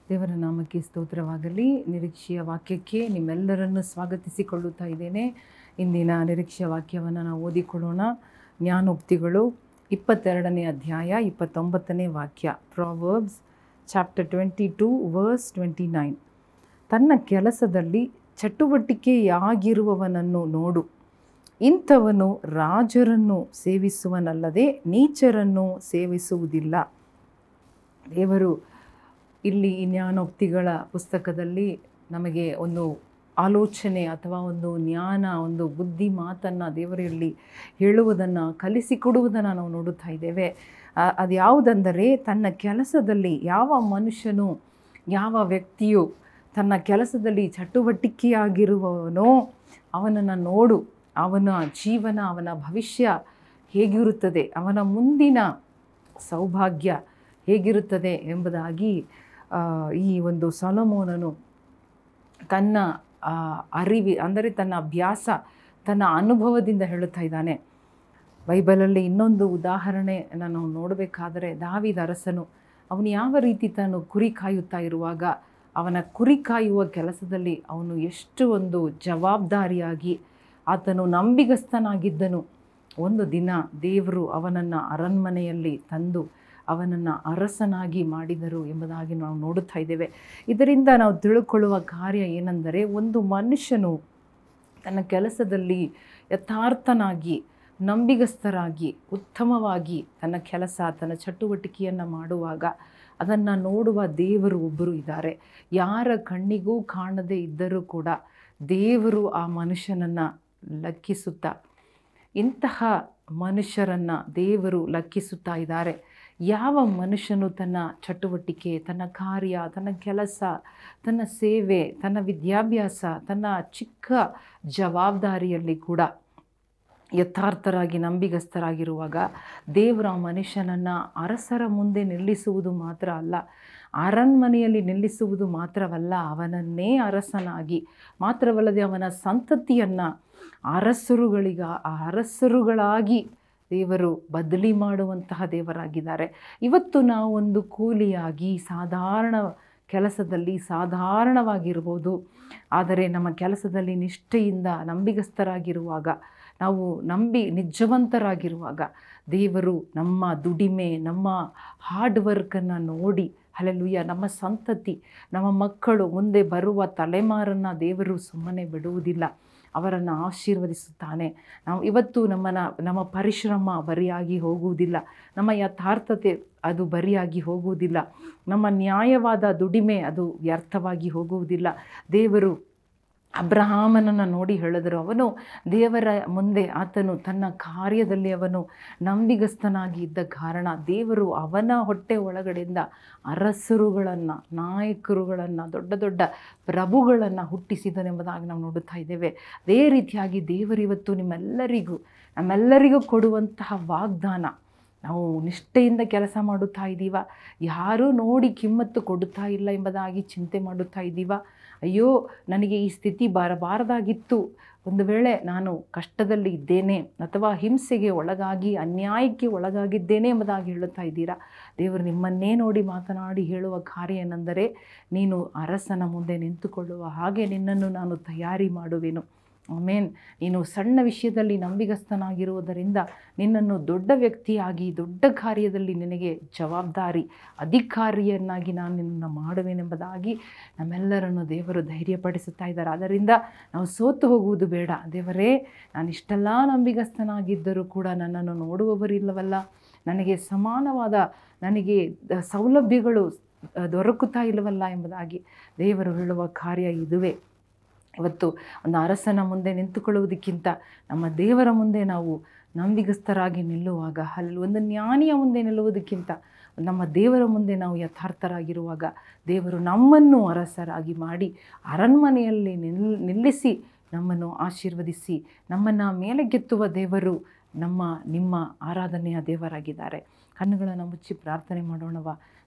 ದೇವರ ನಾಮಕ್ಕೆ ಸ್ತೋತ್ರವಾಗಲಿ ನಿರೀಕ್ಷೆಯ ವಾಕ್ಯಕ್ಕೆ ನಿಮ್ಮೆಲ್ಲರನ್ನು ಸ್ವಾಗತಿಸಿಕೊಳ್ಳುತ್ತಾ ಇದ್ದೇನೆ ಇಂದಿನ ನಿರೀಕ್ಷೆಯ ವಾಕ್ಯವನ್ನು ನಾವು ಓದಿಕೊಳ್ಳೋಣ ಜ್ಞಾನೋಕ್ತಿಗಳು ಇಪ್ಪತ್ತೆರಡನೇ ಅಧ್ಯಾಯ ಇಪ್ಪತ್ತೊಂಬತ್ತನೇ ವಾಕ್ಯ Proverbs chapter twenty two verse twenty nine ತನ್ನ ಕೆಲಸದಲ್ಲಿ ಚಟುವಟಿಕೆಯಾಗಿರುವವನನ್ನು ನೋಡು ಇಂಥವನು ರಾಜರನ್ನು ಸೇವಿಸುವನಲ್ಲದೆ ನೀಚರನ್ನು ಸೇವಿಸುವುದಿಲ್ಲ ದೇವರು ಇಲ್ಲಿ ಈ ಜ್ಞಾನೋಕ್ತಿಗಳ ಪುಸ್ತಕದಲ್ಲಿ ನಮಗೆ ಒಂದು ಆಲೋಚನೆ ಅಥವಾ ಒಂದು ಜ್ಞಾನ ಒಂದು ಬುದ್ಧಿ ಮಾತನ್ನು ದೇವರಲ್ಲಿ ಹೇಳುವುದನ್ನು ಕಲಿಸಿಕೊಡುವುದನ್ನು ನಾವು ನೋಡುತ್ತಾ ಇದ್ದೇವೆ ಆ- ಅದು ಯಾವುದೆಂದರೆ ತನ್ನ ಕೆಲಸದಲ್ಲಿ ಯಾವ ಮನುಷ್ಯನು ಯಾವ ವ್ಯಕ್ತಿಯು ತನ್ನ ಕೆಲಸದಲ್ಲಿ ಚಟುವಟಿಕೆಯಾಗಿರುವವನೋ ಅವನನ್ನು ನೋಡು ಅವನ ಜೀವನ ಅವನ ಭವಿಷ್ಯ ಹೇಗಿರುತ್ತದೆ ಅವನ ಮುಂದಿನ ಸೌಭಾಗ್ಯ ಹೇಗಿರುತ್ತದೆ ಎಂಬುದಾಗಿ ಆ, ಈ ಒಂದು ಸೊಲಮೋನನು ತನ್ನ ಆ, ಅರಿವಿ ಅಂದರೆ ತನ್ನ ಅಭ್ಯಾಸ ತನ್ನ ಅನುಭವದಿಂದ ಹೇಳುತ್ತಾ ಇದ್ದಾನೆ ಬೈಬಲಲ್ಲಿ ಇನ್ನೊಂದು ಉದಾಹರಣೆ ನಾನು ನೋಡಬೇಕಾದರೆ ದಾವಿದ ಅರಸನು ಅವನು ಯಾವ ರೀತಿ ತಾನು ಕುರಿ ಕಾಯುತ್ತಾ ಇರುವಾಗ ಅವನ ಕುರಿ ಕಾಯುವ ಕೆಲಸದಲ್ಲಿ ಅವನು ಎಷ್ಟು ಒಂದು ಜವಾಬ್ದಾರಿಯಾಗಿ ಆತನು ನಂಬಿಗಸ್ತನಾಗಿದ್ದನು ಒಂದು ದಿನ ದೇವರು ಅವನನ್ನು ಅರಣ್ಮನೆಯಲ್ಲಿ ತಂದು ಅವನನ್ನು ಅರಸನಾಗಿ ಮಾಡಿದರು ಎಂಬುದಾಗಿ ನಾವು ನೋಡುತ್ತಾ ಇದ್ದೇವೆ ಇದರಿಂದ ನಾವು ತಿಳ್ಕೊಳ್ಳುವ ಕಾರ್ಯ ಏನೆಂದರೆ ಒಂದು ಮನುಷ್ಯನು ತನ್ನ ಕೆಲಸದಲ್ಲಿ ಯಥಾರ್ಥನಾಗಿ ನಂಬಿಗಸ್ತರಾಗಿ ಉತ್ತಮವಾಗಿ ತನ್ನ ಕೆಲಸ ತನ್ನ ಚಟುವಟಿಕೆಯನ್ನು ಮಾಡುವಾಗ ಅದನ್ನು ನೋಡುವ ದೇವರು ಒಬ್ಬರು ಇದ್ದಾರೆ ಯಾರ ಕಣ್ಣಿಗೂ ಕಾಣದೇ ಇದ್ದರೂ ಕೂಡ ದೇವರು ಆ ಮನುಷ್ಯನನ್ನು ಲಕ್ಕಿಸುತ್ತಾ ಇಂತಹ ಮನುಷ್ಯರನ್ನು ದೇವರು ಲಕ್ಕಿಸುತ್ತಾ ಇದ್ದಾರೆ ಯಾವ ಮನುಷ್ಯನು ತನ್ನ ಚಟುವಟಿಕೆ ತನ್ನ ಕಾರ್ಯ ತನ್ನ ಕೆಲಸ ತನ್ನ ಸೇವೆ ತನ್ನ ವಿದ್ಯಾಭ್ಯಾಸ ತನ್ನ ಚಿಕ್ಕ ಜವಾಬ್ದಾರಿಯಲ್ಲಿ ಕೂಡ ಯಥಾರ್ಥರಾಗಿ ನಂಬಿಗಸ್ತರಾಗಿರುವಾಗ ದೇವರ ಆ ಮನುಷ್ಯನನ್ನು ಅರಸರ ಮುಂದೆ ನಿಲ್ಲಿಸುವುದು ಮಾತ್ರ ಅಲ್ಲ ಅರಣ್ಮನೆಯಲ್ಲಿ ನಿಲ್ಲಿಸುವುದು ಮಾತ್ರವಲ್ಲ ಅವನನ್ನೇ ಅರಸನಾಗಿ ಮಾತ್ರವಲ್ಲದೆ ಅವನ ಸಂತತಿಯನ್ನು ಅರಸರುಗಳಿಗ ಆ ಅರಸರುಗಳಾಗಿ ದೇವರು ಬದಲಿ ಮಾಡುವಂತಹ ದೇವರಾಗಿದ್ದಾರೆ ಇವತ್ತು ನಾವು ಒಂದು ಕೂಲಿಯಾಗಿ ಸಾಧಾರಣ ಕೆಲಸದಲ್ಲಿ ಸಾಧಾರಣವಾಗಿರ್ಬೋದು ಆದರೆ ನಮ್ಮ ಕೆಲಸದಲ್ಲಿ ನಿಷ್ಠೆಯಿಂದ ನಂಬಿಗಸ್ತರಾಗಿರುವಾಗ ನಾವು ನಂಬಿ ನಿಜವಂತರಾಗಿರುವಾಗ ದೇವರು ನಮ್ಮ ದುಡಿಮೆ ನಮ್ಮ ಹಾರ್ಡ್ ವರ್ಕನ್ನು ನೋಡಿ ಅಲ್ಲೆಲ್ಲುಯ್ಯ ನಮ್ಮ ಸಂತತಿ ನಮ್ಮ ಮಕ್ಕಳು ಮುಂದೆ ಬರುವ ತಲೆಮಾರನ್ನು ದೇವರು ಸುಮ್ಮನೆ ಬಿಡುವುದಿಲ್ಲ ಅವರನ್ನು ಆಶೀರ್ವದಿಸುತ್ತಾನೆ ನಾವು ಇವತ್ತು ನಮ್ಮನ್ನು ನಮ್ಮ ಪರಿಶ್ರಮ ಬರಿಯಾಗಿ ಹೋಗುವುದಿಲ್ಲ ನಮ್ಮ ಯಥಾರ್ಥತೆ ಅದು ಬರಿಯಾಗಿ ಹೋಗುವುದಿಲ್ಲ ನಮ್ಮ ನ್ಯಾಯವಾದ ದುಡಿಮೆ ಅದು ವ್ಯರ್ಥವಾಗಿ ಹೋಗುವುದಿಲ್ಲ ದೇವರು ಅಬ್ರಹಾಮನನ್ನು ನೋಡಿ ಹೇಳಿದರು ಅವನು ದೇವರ ಮುಂದೆ ಆತನು ತನ್ನ ಕಾರ್ಯದಲ್ಲಿ ಅವನು ನಂಬಿಗಸ್ತನಾಗಿ ಇದ್ದ ಕಾರಣ ದೇವರು ಅವನ ಹೊಟ್ಟೆ ಒಳಗಡೆಯಿಂದ ಅರಸರುಗಳನ್ನು ನಾಯಕರುಗಳನ್ನು ದೊಡ್ಡ ದೊಡ್ಡ ಪ್ರಭುಗಳನ್ನು ಹುಟ್ಟಿಸಿದನೆಂಬುದಾಗಿ ನಾವು ನೋಡುತ್ತಾ ಇದ್ದೇವೆ ಅದೇ ರೀತಿಯಾಗಿ ದೇವರಿವತ್ತು ನಿಮ್ಮೆಲ್ಲರಿಗೂ ನಮ್ಮೆಲ್ಲರಿಗೂ ಕೊಡುವಂತಹ ವಾಗ್ದಾನ ನಾವು ನಿಷ್ಠೆಯಿಂದ ಕೆಲಸ ಮಾಡುತ್ತಾ ಇದ್ದೀವ ಯಾರೂ ನೋಡಿ ಕಿಮ್ಮತ್ತು ಕೊಡುತ್ತಾ ಇಲ್ಲ ಎಂಬುದಾಗಿ ಚಿಂತೆ ಮಾಡುತ್ತಾ ಇದ್ದೀವ ಅಯ್ಯೋ ನನಗೆ ಈ ಸ್ಥಿತಿ ಬರಬಾರದಾಗಿತ್ತು ಒಂದು ವೇಳೆ ನಾನು ಕಷ್ಟದಲ್ಲಿ ಇದ್ದೇನೆ ಅಥವಾ ಹಿಂಸೆಗೆ ಒಳಗಾಗಿ ಅನ್ಯಾಯಕ್ಕೆ ಒಳಗಾಗಿದ್ದೇನೆ ಎಂಬುದಾಗಿ ಹೇಳುತ್ತಾ ಇದ್ದೀರಾ ದೇವರು ನಿಮ್ಮನ್ನೇ ನೋಡಿ ಮಾತನಾಡಿ ಹೇಳುವ ಕಾರ್ಯ ಏನೆಂದರೆ ನೀನು ಅರಸನ ಮುಂದೆ ನಿಂತುಕೊಳ್ಳುವ ಹಾಗೆ ನಿನ್ನನ್ನು ನಾನು ತಯಾರಿ ಮಾಡುವೆನು ಆಮೇನ್ ನೀನು ಸಣ್ಣ ವಿಷಯದಲ್ಲಿ ನಂಬಿಗಸ್ತನಾಗಿರುವುದರಿಂದ ನಿನ್ನನ್ನು ದೊಡ್ಡ ವ್ಯಕ್ತಿಯಾಗಿ ದೊಡ್ಡ ಕಾರ್ಯದಲ್ಲಿ ನಿನಗೆ ಜವಾಬ್ದಾರಿ ಅಧಿಕಾರಿಯನ್ನಾಗಿ ನಾನು ನಿನ್ನನ್ನು ಮಾಡುವೆನೆಂಬುದಾಗಿ ನಮ್ಮೆಲ್ಲರನ್ನು ದೇವರು ಧೈರ್ಯಪಡಿಸುತ್ತಾ ಇದ್ದಾರೆ ಆದ್ದರಿಂದ ನಾವು ಸೋತು ಹೋಗುವುದು ಬೇಡ ದೇವರೇ ನಾನು ಇಷ್ಟೆಲ್ಲ ನಂಬಿಗಸ್ತನಾಗಿದ್ದರೂ ಕೂಡ ನನ್ನನ್ನು ನೋಡುವವರಿಲ್ಲವಲ್ಲ ನನಗೆ ಸಮಾನವಾದ ನನಗೆ ದ- ಸೌಲಭ್ಯಗಳು ಅ, ದೊರಕುತ್ತಾ ಇಲ್ಲವಲ್ಲ ಎಂಬುದಾಗಿ ದೇವರು ಹೇಳುವ ಕಾರ್ಯ ಇದುವೇ ಇವತ್ತು ಒಂದು ಅರಸನ ಮುಂದೆ ನಿಂತುಕೊಳ್ಳುವುದಕ್ಕಿಂತ ನಮ್ಮ ದೇವರ ಮುಂದೆ ನಾವು ನಂಬಿಗಸ್ತರಾಗಿ ನಿಲ್ಲುವಾಗ ಅಲ್ಲಿ ಒಂದು ಜ್ಞಾನಿಯ ಮುಂದೆ ನಿಲ್ಲುವುದಕ್ಕಿಂತ ನಮ್ಮ ದೇವರ ಮುಂದೆ ನಾವು ಯಥಾರ್ಥರಾಗಿರುವಾಗ ದೇವರು ನಮ್ಮನ್ನು ಅರಸರಾಗಿ ಮಾಡಿ ಅರಣ್ಮನೆಯಲ್ಲಿ ನಿಲ್ ನಿಲ್ಲಿಸಿ ನಮ್ಮನ್ನು ಆಶೀರ್ವದಿಸಿ ನಮ್ಮನ್ನು ಮೇಲೆಗೆತ್ತುವ ದೇವರು ನಮ್ಮ ನಿಮ್ಮ ಆರಾಧನೆಯ ದೇವರಾಗಿದ್ದಾರೆ ಕಣ್ಣುಗಳನ್ನು ಮುಚ್ಚಿ ಪ್ರಾರ್ಥನೆ ಮಾಡೋಣವ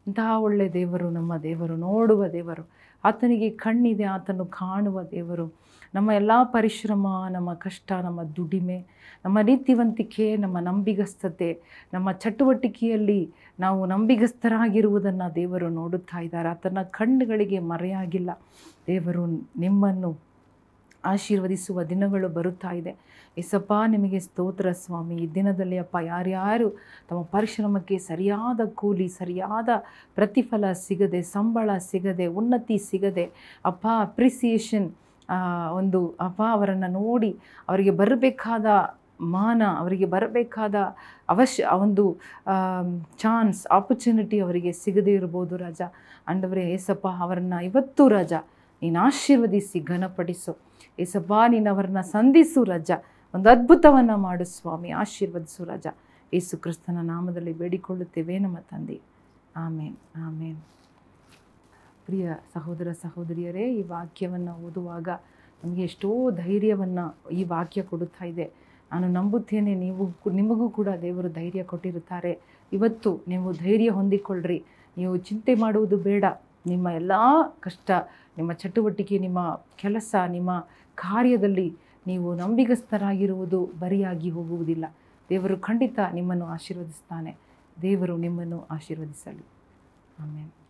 ಇಂತಹ ಒಳ್ಳೆಯ ದೇವರು ನಮ್ಮ ದೇವರು ನೋಡುವ ದೇವರು ಆತನಿಗೆ ಕಣ್ಣಿದೆ ಆತನು ಕಾಣುವ ದೇವರು ನಮ್ಮ ಎಲ್ಲ ಪರಿಶ್ರಮ ನಮ್ಮ ಕಷ್ಟ ನಮ್ಮ ದುಡಿಮೆ ನಮ್ಮ ನೀತಿವಂತಿಕೆ ನಮ್ಮ ನಂಬಿಗಸ್ತತೆ ನಮ್ಮ ಚಟುವಟಿಕೆಯಲ್ಲಿ ನಾವು ನಂಬಿಗಸ್ತರಾಗಿರುವುದನ್ನು ದೇವರು ನೋಡುತ್ತಾ ಇದ್ದಾರೆ ಆತನ ಕಣ್ಣುಗಳಿಗೆ ಮರೆಯಾಗಿಲ್ಲ ದೇವರು ನಿಮ್ಮನ್ನು ಆಶೀರ್ವದಿಸುವ ದಿನಗಳು ಬರುತ್ತಾ ಇದೆ ಎಸಪ್ಪ ನಿಮಗೆ ಸ್ತೋತ್ರ ಸ್ವಾಮಿ ಈ ದಿನದಲ್ಲಿ ಅಪ್ಪ ಯಾರ್ಯಾರು ತಮ್ಮ ಪರಿಶ್ರಮಕ್ಕೆ ಸರಿಯಾದ ಕೂಲಿ ಸರಿಯಾದ ಪ್ರತಿಫಲ ಸಿಗದೆ ಸಂಬಳ ಸಿಗದೆ ಉನ್ನತಿ ಸಿಗದೆ ಅಪ್ಪ ಅಪ್ರಿಸಿಯೇಷನ್ ಒಂದು ಅಪ್ಪ ಅವರನ್ನು ನೋಡಿ ಅವರಿಗೆ ಬರಬೇಕಾದ ಮಾನ ಅವರಿಗೆ ಬರಬೇಕಾದ ಅವಶ್ಯ ಆ ಒಂದು ಚಾನ್ಸ್ ಆಪರ್ಚುನಿಟಿ ಅವರಿಗೆ ಸಿಗದೇ ಇರ್ಬೋದು ರಾಜ ಅಂಡವರೇ ಏಸಪ್ಪ ಅವರನ್ನು ಇವತ್ತು ರಾಜ ನೀನು ಆಶೀರ್ವದಿಸಿ ಘನಪಡಿಸು ಏಸಪ್ಪ ನೀನು ಅವರನ್ನ ಸಂಧಿಸು ರಜ ಒಂದು ಅದ್ಭುತವನ್ನು ಮಾಡು ಸ್ವಾಮಿ ಆಶೀರ್ವದಿಸು ರಜ ಯೇಸು ಕ್ರಿಸ್ತನ ನಾಮದಲ್ಲಿ ಬೇಡಿಕೊಳ್ಳುತ್ತೇವೆ ನಮ್ಮ ತಂದೆ ಆಮೇನ್ ಆಮೇನ್ ಪ್ರಿಯ ಸಹೋದರ ಸಹೋದರಿಯರೇ ಈ ವಾಕ್ಯವನ್ನು ಓದುವಾಗ ನಮಗೆ ಎಷ್ಟೋ ಧೈರ್ಯವನ್ನು ಈ ವಾಕ್ಯ ಕೊಡುತ್ತಾ ಇದೆ ನಾನು ನಂಬುತ್ತೇನೆ ನೀವು ಕು- ನಿಮಗೂ ಕೂಡ ದೇವರು ಧೈರ್ಯ ಕೊಟ್ಟಿರುತ್ತಾರೆ ಇವತ್ತು ನೀವು ಧೈರ್ಯ ಹೊಂದಿಕೊಳ್ಳ್ರಿ ನೀವು ಚಿಂತೆ ಮಾಡುವುದು ಬೇಡ ನಿಮ್ಮ ಎಲ್ಲ ಕಷ್ಟ ನಿಮ್ಮ ಚಟುವಟಿಕೆ ನಿಮ್ಮ ಕೆಲಸ ನಿಮ್ಮ ಕಾರ್ಯದಲ್ಲಿ ನೀವು ನಂಬಿಗಸ್ತರಾಗಿರುವುದು ಬರಿಯಾಗಿ ಹೋಗುವುದಿಲ್ಲ ದೇವರು ಖಂಡಿತ ನಿಮ್ಮನ್ನು ಆಶೀರ್ವದಿಸ್ತಾನೆ ದೇವರು ನಿಮ್ಮನ್ನು ಆಶೀರ್ವದಿಸಲಿ ಆಮೇಲೆ